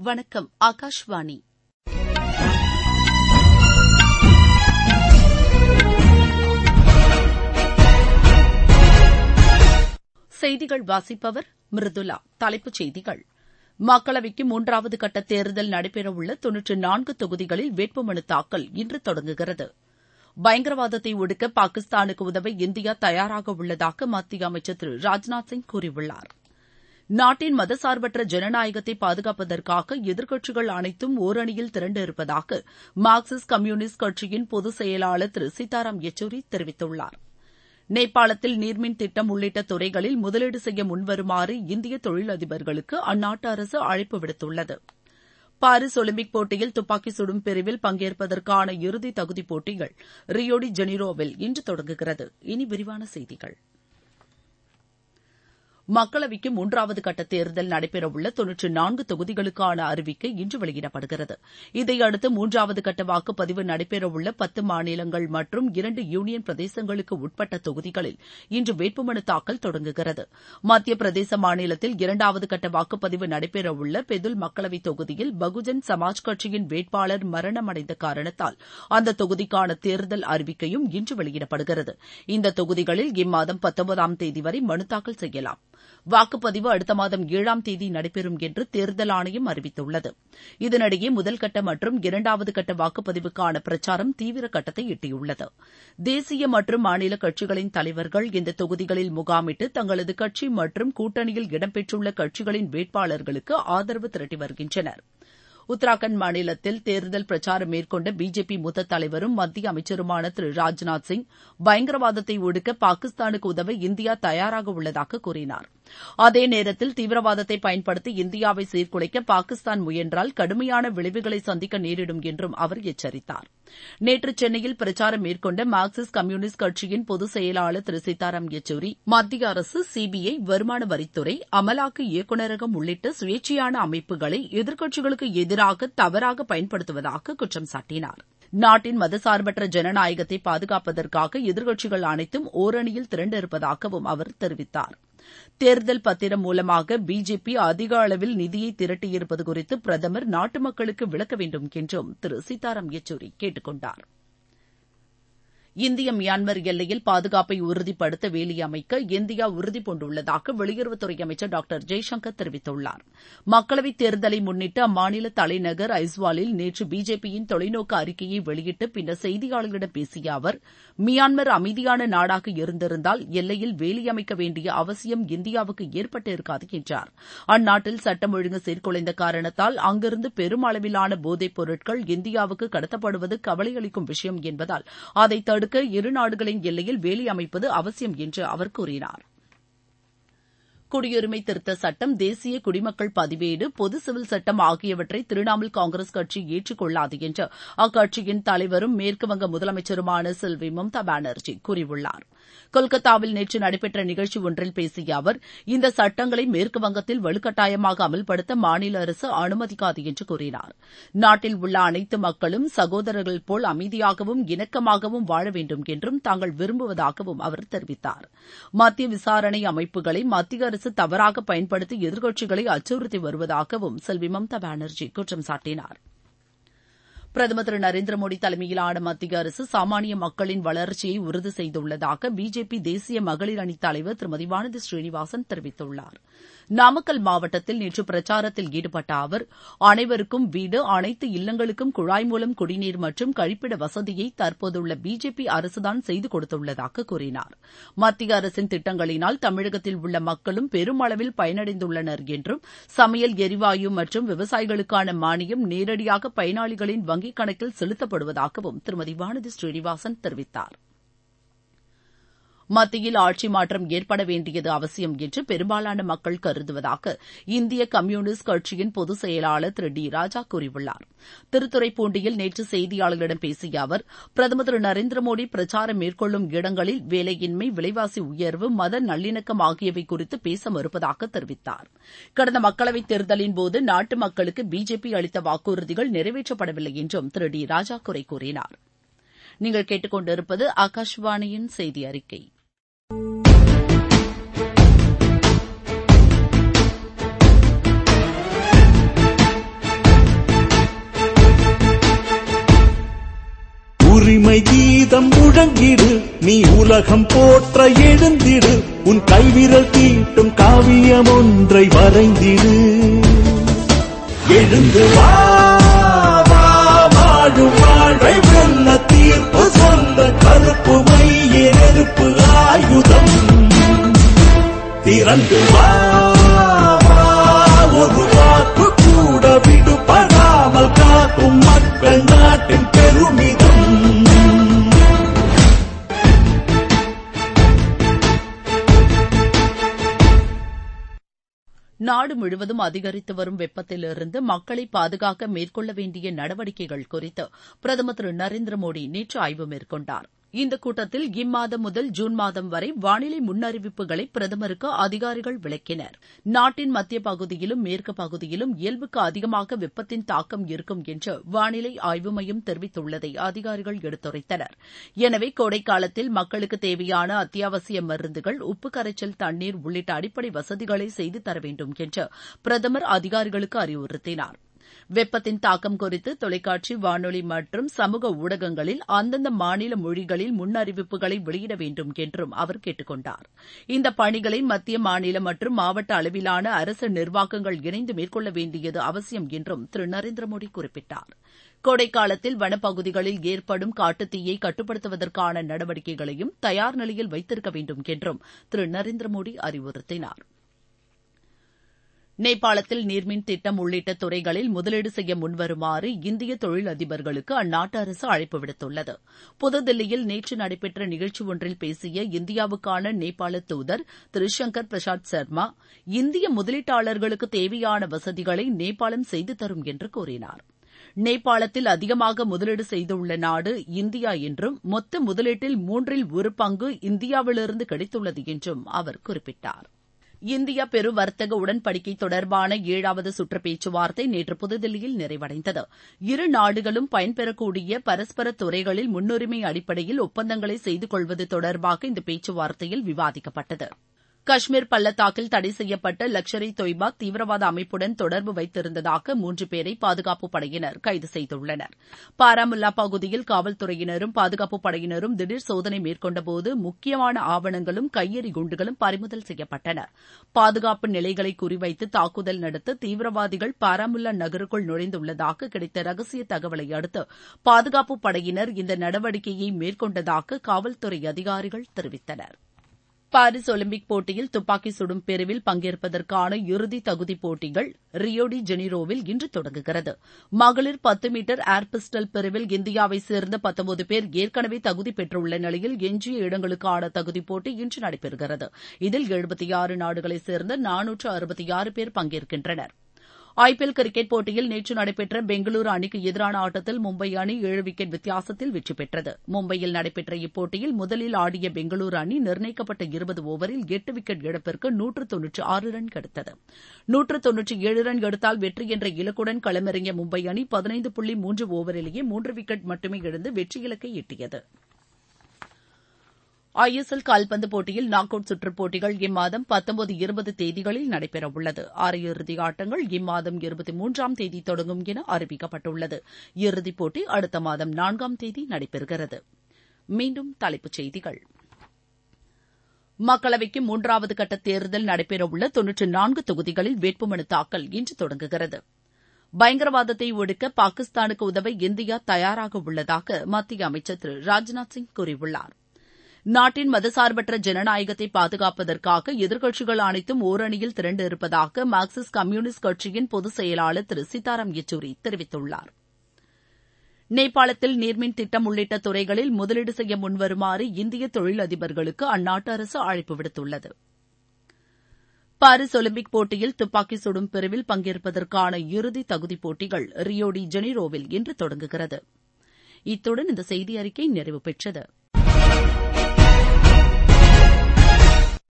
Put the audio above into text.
வணக்கம் ஆகாஷ்வாணி செய்திகள் வாசிப்பவர் மிருதுலா தலைப்புச் செய்திகள் மக்களவைக்கு மூன்றாவது கட்ட தேர்தல் நடைபெறவுள்ள தொன்னூற்று நான்கு தொகுதிகளில் வேட்புமனு தாக்கல் இன்று தொடங்குகிறது பயங்கரவாதத்தை ஒடுக்க பாகிஸ்தானுக்கு உதவ இந்தியா தயாராக உள்ளதாக மத்திய அமைச்சர் திரு ராஜ்நாத் சிங் கூறியுள்ளார் நாட்டின் மதசார்பற்ற ஜனநாயகத்தை பாதுகாப்பதற்காக எதிர்க்கட்சிகள் அனைத்தும் ஒரணியில் திரண்டிருப்பதாக மார்க்சிஸ்ட் கம்யூனிஸ்ட் கட்சியின் பொதுச் செயலாளர் திரு சீதாராம் யெச்சூரி தெரிவித்துள்ளார் நேபாளத்தில் நீர்மின் திட்டம் உள்ளிட்ட துறைகளில் முதலீடு செய்ய முன்வருமாறு இந்திய தொழிலதிபர்களுக்கு அந்நாட்டு அரசு அழைப்பு விடுத்துள்ளது பாரிஸ் ஒலிம்பிக் போட்டியில் துப்பாக்கி சுடும் பிரிவில் பங்கேற்பதற்கான இறுதி தகுதிப் போட்டிகள் ரியோடி ஜெனிரோவில் இன்று தொடங்குகிறது இனி விரிவான செய்திகள் மக்களவைக்கு மூன்றாவது கட்ட தேர்தல் நடைபெறவுள்ள தொன்னூற்று நான்கு தொகுதிகளுக்கான அறிவிக்கை இன்று வெளியிடப்படுகிறது இதையடுத்து மூன்றாவது கட்ட வாக்குப்பதிவு நடைபெறவுள்ள பத்து மாநிலங்கள் மற்றும் இரண்டு யூனியன் பிரதேசங்களுக்கு உட்பட்ட தொகுதிகளில் இன்று வேட்புமனு தாக்கல் தொடங்குகிறது மத்திய பிரதேச மாநிலத்தில் இரண்டாவது கட்ட வாக்குப்பதிவு நடைபெறவுள்ள பெதுல் மக்களவைத் தொகுதியில் பகுஜன் சமாஜ் கட்சியின் வேட்பாளர் மரணமடைந்த காரணத்தால் அந்த தொகுதிக்கான தேர்தல் அறிவிக்கையும் இன்று வெளியிடப்படுகிறது இந்த தொகுதிகளில் இம்மாதம் பத்தொன்பதாம் தேதி வரை மனு தாக்கல் செய்யலாம் வாக்குப்பதிவு அடுத்த மாதம் ஏழாம் தேதி நடைபெறும் என்று தேர்தல் ஆணையம் அறிவித்துள்ளது இதனிடையே முதல் கட்ட மற்றும் இரண்டாவது கட்ட வாக்குப்பதிவுக்கான பிரச்சாரம் தீவிர கட்டத்தை எட்டியுள்ளது தேசிய மற்றும் மாநில கட்சிகளின் தலைவர்கள் இந்த தொகுதிகளில் முகாமிட்டு தங்களது கட்சி மற்றும் கூட்டணியில் இடம்பெற்றுள்ள கட்சிகளின் வேட்பாளர்களுக்கு ஆதரவு திரட்டி வருகின்றனர் உத்தராகண்ட் மாநிலத்தில் தேர்தல் பிரச்சாரம் மேற்கொண்ட பிஜேபி மூத்த தலைவரும் மத்திய அமைச்சருமான திரு ராஜ்நாத் சிங் பயங்கரவாதத்தை ஒடுக்க பாகிஸ்தானுக்கு உதவ இந்தியா தயாராக உள்ளதாக கூறினார் அதே நேரத்தில் தீவிரவாதத்தை பயன்படுத்தி இந்தியாவை சீர்குலைக்க பாகிஸ்தான் முயன்றால் கடுமையான விளைவுகளை சந்திக்க நேரிடும் என்றும் அவர் எச்சரித்தார் நேற்று சென்னையில் பிரச்சாரம் மேற்கொண்ட மார்க்சிஸ்ட் கம்யூனிஸ்ட் கட்சியின் பொதுச் செயலாளர் திரு சீதாராம் யெச்சூரி மத்திய அரசு சிபிஐ வருமான வரித்துறை அமலாக்க இயக்குநரகம் உள்ளிட்ட சுயேட்சையான அமைப்புகளை எதிர்க்கட்சிகளுக்கு எதிராக தவறாக பயன்படுத்துவதாக குற்றம் சாட்டினார் நாட்டின் மதசார்பற்ற ஜனநாயகத்தை பாதுகாப்பதற்காக எதிர்க்கட்சிகள் அனைத்தும் ஓரணியில் திரண்டிருப்பதாகவும் அவர் தெரிவித்தார் தேர்தல் பத்திரம் மூலமாக பிஜேபி அதிக அளவில் நிதியை திரட்டியிருப்பது குறித்து பிரதமர் நாட்டு மக்களுக்கு விளக்க வேண்டும் என்றும் திரு சீதாராம் யெச்சூரி கேட்டுக் கொண்டார் இந்திய மியான்மர் எல்லையில் பாதுகாப்பை உறுதிப்படுத்த வேலி அமைக்க இந்தியா உறுதிபூண்டுள்ளதாக வெளியுறவுத்துறை அமைச்சர் டாக்டர் ஜெய்சங்கர் தெரிவித்துள்ளார் மக்களவைத் தேர்தலை முன்னிட்டு அம்மாநில தலைநகர் ஐஸ்வாலில் நேற்று பிஜேபியின் தொலைநோக்கு அறிக்கையை வெளியிட்டு பின்னர் செய்தியாளர்களிடம் பேசிய அவர் மியான்மர் அமைதியான நாடாக இருந்திருந்தால் எல்லையில் வேலி அமைக்க வேண்டிய அவசியம் இந்தியாவுக்கு ஏற்பட்டிருக்காது என்றார் அந்நாட்டில் சட்டம் ஒழுங்கு சீர்குலைந்த காரணத்தால் அங்கிருந்து பெரும் அளவிலான போதைப் பொருட்கள் இந்தியாவுக்கு கடத்தப்படுவது கவலையளிக்கும் விஷயம் என்பதால் அதை தடுக்க இரு நாடுகளின் எல்லையில் வேலி அமைப்பது அவசியம் என்று அவர் கூறினார் குடியுரிமை திருத்த சட்டம் தேசிய குடிமக்கள் பதிவேடு பொது சிவில் சட்டம் ஆகியவற்றை திரிணாமுல் காங்கிரஸ் கட்சி ஏற்றுக்கொள்ளாது என்று அக்கட்சியின் தலைவரும் மேற்குவங்க முதலமைச்சருமான செல்வி மம்தா பானர்ஜி கூறியுள்ளார் கொல்கத்தாவில் நேற்று நடைபெற்ற நிகழ்ச்சி ஒன்றில் பேசிய அவர் இந்த சட்டங்களை மேற்குவங்கத்தில் வலுக்கட்டாயமாக அமல்படுத்த மாநில அரசு அனுமதிக்காது என்று கூறினார் நாட்டில் உள்ள அனைத்து மக்களும் சகோதரர்கள் போல் அமைதியாகவும் இணக்கமாகவும் வாழ வேண்டும் என்றும் தாங்கள் விரும்புவதாகவும் அவர் தெரிவித்தார் மத்திய விசாரணை அமைப்புகளை மத்திய அரசு தவறாக பயன்படுத்தி எதிர்க்கட்சிகளை அச்சுறுத்தி வருவதாகவும் செல்வி மம்தா பானர்ஜி குற்றம் சாட்டினார் பிரதமர் திரு நரேந்திர மோடி தலைமையிலான மத்திய அரசு சாமானிய மக்களின் வளர்ச்சியை உறுதி செய்துள்ளதாக பிஜேபி தேசிய மகளிர் அணித் தலைவர் திருமதி வானதி ஸ்ரீனிவாசன் தெரிவித்துள்ளார் நாமக்கல் மாவட்டத்தில் நேற்று பிரச்சாரத்தில் ஈடுபட்ட அவர் அனைவருக்கும் வீடு அனைத்து இல்லங்களுக்கும் குழாய் மூலம் குடிநீர் மற்றும் கழிப்பிட வசதியை தற்போதுள்ள பிஜேபி அரசுதான் செய்து கொடுத்துள்ளதாக கூறினார் மத்திய அரசின் திட்டங்களினால் தமிழகத்தில் உள்ள மக்களும் பெருமளவில் பயனடைந்துள்ளனர் என்றும் சமையல் எரிவாயு மற்றும் விவசாயிகளுக்கான மானியம் நேரடியாக பயனாளிகளின் வங்கிக் கணக்கில் செலுத்தப்படுவதாகவும் திருமதி வானதி ஸ்ரீனிவாசன் தெரிவித்தார் மத்தியில் ஆட்சி மாற்றம் ஏற்பட வேண்டியது அவசியம் என்று பெரும்பாலான மக்கள் கருதுவதாக இந்திய கம்யூனிஸ்ட் கட்சியின் பொதுச் செயலாளர் திரு டி ராஜா கூறியுள்ளார் திருத்துறைப்பூண்டியில் நேற்று செய்தியாளர்களிடம் பேசிய அவர் பிரதமர் திரு நரேந்திர மோடி பிரச்சாரம் மேற்கொள்ளும் இடங்களில் வேலையின்மை விலைவாசி உயர்வு மத நல்லிணக்கம் ஆகியவை குறித்து பேச மறுப்பதாக தெரிவித்தார் கடந்த மக்களவைத் தேர்தலின் போது நாட்டு மக்களுக்கு பிஜேபி அளித்த வாக்குறுதிகள் நிறைவேற்றப்படவில்லை என்றும் திரு டி ராஜா குறை கூறினார் நீங்கள் கேட்டுக்கொண்டிருப்பது ஆகாஷவாணியின் செய்தி அறிக்கை உரிமை கீதம் முழங்கிடு நீ உலகம் போற்ற எழுந்திடு உன் கைவிரல் தீட்டும் காவியம் ஒன்றை வரைந்திடு எழுந்து வா வா, வாழும் வாழ்வை வெல்ல தீர்ப்பு சொல்ல கருப்பு மைய நெருப்பு ஆயுதம் திறந்து வா வா, ஒரு வாக்கு கூட விடுபடாமல் காக்கும் மக்கள் நாட்டின் பெருமிதம் நாடு முழுவதும் அதிகரித்து வரும் வெப்பத்திலிருந்து மக்களை பாதுகாக்க மேற்கொள்ள வேண்டிய நடவடிக்கைகள் குறித்து பிரதமர் திரு நரேந்திர மோடி நேற்று ஆய்வு மேற்கொண்டார் இந்த கூட்டத்தில் இம்மாதம் முதல் ஜூன் மாதம் வரை வானிலை முன்னறிவிப்புகளை பிரதமருக்கு அதிகாரிகள் விளக்கினர் நாட்டின் மத்திய பகுதியிலும் மேற்கு பகுதியிலும் இயல்புக்கு அதிகமாக வெப்பத்தின் தாக்கம் இருக்கும் என்று வானிலை ஆய்வு மையம் தெரிவித்துள்ளதை அதிகாரிகள் எடுத்துரைத்தனர் எனவே கோடைக்காலத்தில் மக்களுக்கு தேவையான அத்தியாவசிய மருந்துகள் உப்பு கரைச்சல் தண்ணீர் உள்ளிட்ட அடிப்படை வசதிகளை செய்து தர வேண்டும் என்று பிரதமர் அதிகாரிகளுக்கு அறிவுறுத்தினார் வெப்பத்தின் தாக்கம் குறித்து தொலைக்காட்சி வானொலி மற்றும் சமூக ஊடகங்களில் அந்தந்த மாநில மொழிகளில் முன்னறிவிப்புகளை வெளியிட வேண்டும் என்றும் அவர் கேட்டுக் கொண்டார் இந்த பணிகளை மத்திய மாநில மற்றும் மாவட்ட அளவிலான அரசு நிர்வாகங்கள் இணைந்து மேற்கொள்ள வேண்டியது அவசியம் என்றும் திரு நரேந்திர மோடி குறிப்பிட்டார் கோடைக்காலத்தில் வனப்பகுதிகளில் ஏற்படும் காட்டுத்தீயை கட்டுப்படுத்துவதற்கான நடவடிக்கைகளையும் தயார் நிலையில் வைத்திருக்க வேண்டும் என்றும் திரு நரேந்திர மோடி அறிவுறுத்தினார் நேபாளத்தில் நீர்மின் திட்டம் உள்ளிட்ட துறைகளில் முதலீடு செய்ய முன்வருமாறு இந்திய தொழிலதிபர்களுக்கு அந்நாட்டு அரசு அழைப்பு விடுத்துள்ளது புதுதில்லியில் நேற்று நடைபெற்ற நிகழ்ச்சி ஒன்றில் பேசிய இந்தியாவுக்கான நேபாள தூதர் திரு சங்கர் பிரசாத் சர்மா இந்திய முதலீட்டாளர்களுக்கு தேவையான வசதிகளை நேபாளம் செய்து தரும் என்று கூறினார் நேபாளத்தில் அதிகமாக முதலீடு செய்துள்ள நாடு இந்தியா என்றும் மொத்த முதலீட்டில் மூன்றில் ஒரு பங்கு இந்தியாவிலிருந்து கிடைத்துள்ளது என்றும் அவர் குறிப்பிட்டார் இந்தியா பெரு வர்த்தக உடன்படிக்கை தொடர்பான ஏழாவது சுற்று பேச்சுவார்த்தை நேற்று புதுதில்லியில் நிறைவடைந்தது இரு நாடுகளும் பயன்பெறக்கூடிய பரஸ்பர துறைகளில் முன்னுரிமை அடிப்படையில் ஒப்பந்தங்களை செய்து கொள்வது தொடர்பாக இந்த பேச்சுவார்த்தையில் விவாதிக்கப்பட்டது காஷ்மீர் பள்ளத்தாக்கில் தடை செய்யப்பட்ட லஷ்கர் இ தொய்பா தீவிரவாத அமைப்புடன் தொடர்பு வைத்திருந்ததாக மூன்று பேரை பாதுகாப்புப் படையினர் கைது செய்துள்ளனர் பாராமுல்லா பகுதியில் காவல்துறையினரும் பாதுகாப்புப் படையினரும் திடீர் சோதனை மேற்கொண்டபோது முக்கியமான ஆவணங்களும் கையெறி குண்டுகளும் பறிமுதல் செய்யப்பட்டன பாதுகாப்பு நிலைகளை குறிவைத்து தாக்குதல் நடத்த தீவிரவாதிகள் பாராமுல்லா நகருக்குள் நுழைந்துள்ளதாக கிடைத்த ரகசிய தகவலை அடுத்து பாதுகாப்புப் படையினர் இந்த நடவடிக்கையை மேற்கொண்டதாக காவல்துறை அதிகாரிகள் தெரிவித்தனர் பாரிஸ் ஒலிம்பிக் போட்டியில் துப்பாக்கி சுடும் பிரிவில் பங்கேற்பதற்கான இறுதி தகுதிப் போட்டிகள் ரியோ டி ஜெனிரோவில் இன்று தொடங்குகிறது மகளிர் பத்து மீட்டர் ஏர் பிஸ்டல் பிரிவில் இந்தியாவை சேர்ந்த பத்தொன்பது பேர் ஏற்கனவே தகுதி பெற்றுள்ள நிலையில் எஞ்சிய இடங்களுக்கான தகுதிப் போட்டி இன்று நடைபெறுகிறது இதில் எழுபத்தி ஆறு நாடுகளைச் சேர்ந்த நானூற்று அறுபத்தி ஆறு பேர் பங்கேற்கின்றனர் ஐபிஎல் கிரிக்கெட் போட்டியில் நேற்று நடைபெற்ற பெங்களூரு அணிக்கு எதிரான ஆட்டத்தில் மும்பை அணி ஏழு விக்கெட் வித்தியாசத்தில் வெற்றி பெற்றது மும்பையில் நடைபெற்ற இப்போட்டியில் முதலில் ஆடிய பெங்களூரு அணி நிர்ணயிக்கப்பட்ட இருபது ஓவரில் எட்டு விக்கெட் இழப்பிற்கு நூற்று தொன்னூற்றி ஆறு ரன் எடுத்தது நூற்று தொன்னூற்றி ஏழு ரன் எடுத்தால் வெற்றி என்ற இலக்குடன் களமிறங்கிய மும்பை அணி பதினைந்து புள்ளி மூன்று ஓவரிலேயே மூன்று விக்கெட் மட்டுமே இழந்து வெற்றி இலக்கை எட்டியது ஐஎஸ்எல் கால்பந்து போட்டியில் நாக் அவுட் சுற்றுப் போட்டிகள் இம்மாதம் பத்தொன்பது இருபது தேதிகளில் நடைபெறவுள்ளது அரையிறுதி ஆட்டங்கள் இம்மாதம் இருபத்தி மூன்றாம் தேதி தொடங்கும் என அறிவிக்கப்பட்டுள்ளது இறுதிப் போட்டி அடுத்த மாதம் நான்காம் தேதி நடைபெறுகிறது மீண்டும் தலைப்புச் செய்திகள் மக்களவைக்கு மூன்றாவது கட்ட தேர்தல் நடைபெறவுள்ள தொன்னூற்றி நான்கு தொகுதிகளில் வேட்புமனு தாக்கல் இன்று தொடங்குகிறது பயங்கரவாதத்தை ஒடுக்க பாகிஸ்தானுக்கு உதவ இந்தியா தயாராக உள்ளதாக மத்திய அமைச்சர் திரு ராஜ்நாத் சிங் கூறியுள்ளார் நாட்டின் மதசார்பற்ற ஜனநாயகத்தை பாதுகாப்பதற்காக எதிர்க்கட்சிகள் அனைத்தும் ஓரணியில் திரண்டு இருப்பதாக மார்க்சிஸ்ட் கம்யூனிஸ்ட் கட்சியின் பொதுச் செயலாளர் திரு சீதாராம் யெச்சூரி தெரிவித்துள்ளார் நேபாளத்தில் நீர்மின் திட்டம் உள்ளிட்ட துறைகளில் முதலீடு செய்ய முன்வருமாறு இந்திய தொழிலதிபர்களுக்கு அந்நாட்டு அரசு அழைப்பு விடுத்துள்ளது பாரிஸ் ஒலிம்பிக் போட்டியில் துப்பாக்கி சுடும் பிரிவில் பங்கேற்பதற்கான இறுதி தகுதிப் போட்டிகள் ரியோ டி ஜெனிரோவில் இன்று தொடங்குகிறது இத்துடன் இந்த செய்தி அறிக்கை நிறைவு பெற்றது